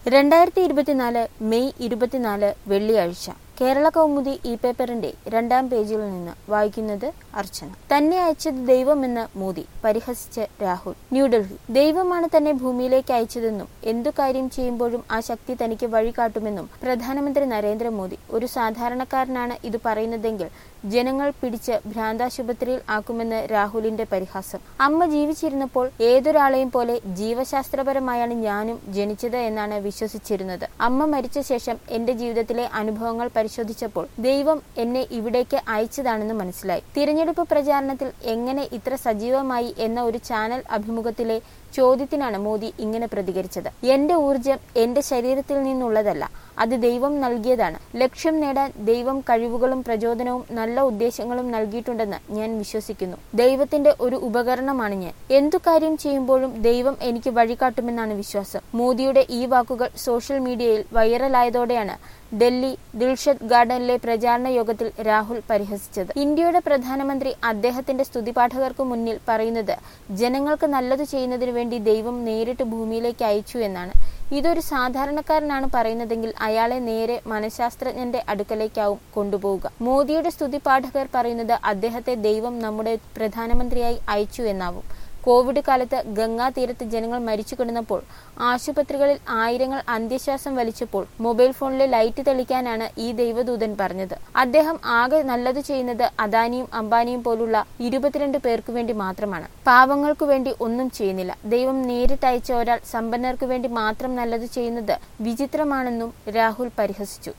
രണ്ടായിരത്തി ഇരുപത്തിനാല് മെയ് ഇരുപത്തിനാല് വെള്ളിയാഴ്ച കേരള കൗമുദി ഇ പേപ്പറിന്റെ രണ്ടാം പേജിൽ നിന്ന് വായിക്കുന്നത് അർച്ചന തന്നെ അയച്ചത് ദൈവമെന്ന് മോദി പരിഹസിച്ച് രാഹുൽ ന്യൂഡൽഹി ദൈവമാണ് തന്നെ ഭൂമിയിലേക്ക് അയച്ചതെന്നും എന്തു കാര്യം ചെയ്യുമ്പോഴും ആ ശക്തി തനിക്ക് വഴികാട്ടുമെന്നും പ്രധാനമന്ത്രി നരേന്ദ്രമോദി ഒരു സാധാരണക്കാരനാണ് ഇത് പറയുന്നതെങ്കിൽ ജനങ്ങൾ പിടിച്ച് ഭ്രാന്താശുപത്രിയിൽ ആക്കുമെന്ന് രാഹുലിന്റെ പരിഹാസം അമ്മ ജീവിച്ചിരുന്നപ്പോൾ ഏതൊരാളെയും പോലെ ജീവശാസ്ത്രപരമായാണ് ഞാനും ജനിച്ചത് എന്നാണ് വിശ്വസിച്ചിരുന്നത് അമ്മ മരിച്ച ശേഷം എന്റെ ജീവിതത്തിലെ അനുഭവങ്ങൾ പരിശോധിച്ചപ്പോൾ ദൈവം എന്നെ ഇവിടേക്ക് അയച്ചതാണെന്ന് മനസ്സിലായി തിരഞ്ഞെടുപ്പ് പ്രചാരണത്തിൽ എങ്ങനെ ഇത്ര സജീവമായി എന്ന ഒരു ചാനൽ അഭിമുഖത്തിലെ ചോദ്യത്തിനാണ് മോദി ഇങ്ങനെ പ്രതികരിച്ചത് എന്റെ ഊർജം എന്റെ ശരീരത്തിൽ നിന്നുള്ളതല്ല അത് ദൈവം നൽകിയതാണ് ലക്ഷ്യം നേടാൻ ദൈവം കഴിവുകളും പ്രചോദനവും നല്ല ഉദ്ദേശങ്ങളും നൽകിയിട്ടുണ്ടെന്ന് ഞാൻ വിശ്വസിക്കുന്നു ദൈവത്തിന്റെ ഒരു ഉപകരണമാണ് ഞാൻ എന്തു കാര്യം ചെയ്യുമ്പോഴും ദൈവം എനിക്ക് വഴികാട്ടുമെന്നാണ് വിശ്വാസം മോദിയുടെ ഈ വാക്കുകൾ സോഷ്യൽ മീഡിയയിൽ വൈറലായതോടെയാണ് ഡൽഹി ദിൽഷദ് ഗാർഡനിലെ പ്രചാരണ യോഗത്തിൽ രാഹുൽ പരിഹസിച്ചത് ഇന്ത്യയുടെ പ്രധാനമന്ത്രി അദ്ദേഹത്തിന്റെ സ്തുതിപാഠകർക്ക് മുന്നിൽ പറയുന്നത് ജനങ്ങൾക്ക് നല്ലത് ചെയ്യുന്നതിനു വേണ്ടി ദൈവം നേരിട്ട് ഭൂമിയിലേക്ക് അയച്ചു എന്നാണ് ഇതൊരു സാധാരണക്കാരനാണ് പറയുന്നതെങ്കിൽ അയാളെ നേരെ മനഃശാസ്ത്രജ്ഞന്റെ അടുക്കലേക്കാവും കൊണ്ടുപോവുക മോദിയുടെ സ്തുതിപാഠകർ പറയുന്നത് അദ്ദേഹത്തെ ദൈവം നമ്മുടെ പ്രധാനമന്ത്രിയായി അയച്ചു എന്നാവും കോവിഡ് കാലത്ത് ഗംഗാ തീരത്ത് ജനങ്ങൾ മരിച്ചു കിടന്നപ്പോൾ ആശുപത്രികളിൽ ആയിരങ്ങൾ അന്ത്യശ്വാസം വലിച്ചപ്പോൾ മൊബൈൽ ഫോണിലെ ലൈറ്റ് തെളിക്കാനാണ് ഈ ദൈവദൂതൻ പറഞ്ഞത് അദ്ദേഹം ആകെ നല്ലത് ചെയ്യുന്നത് അദാനിയും അംബാനിയും പോലുള്ള ഇരുപത്തിരണ്ട് പേർക്ക് വേണ്ടി മാത്രമാണ് പാവങ്ങൾക്കു വേണ്ടി ഒന്നും ചെയ്യുന്നില്ല ദൈവം നേരിട്ടയച്ച ഒരാൾ സമ്പന്നർക്ക് വേണ്ടി മാത്രം നല്ലത് ചെയ്യുന്നത് വിചിത്രമാണെന്നും രാഹുൽ പരിഹസിച്ചു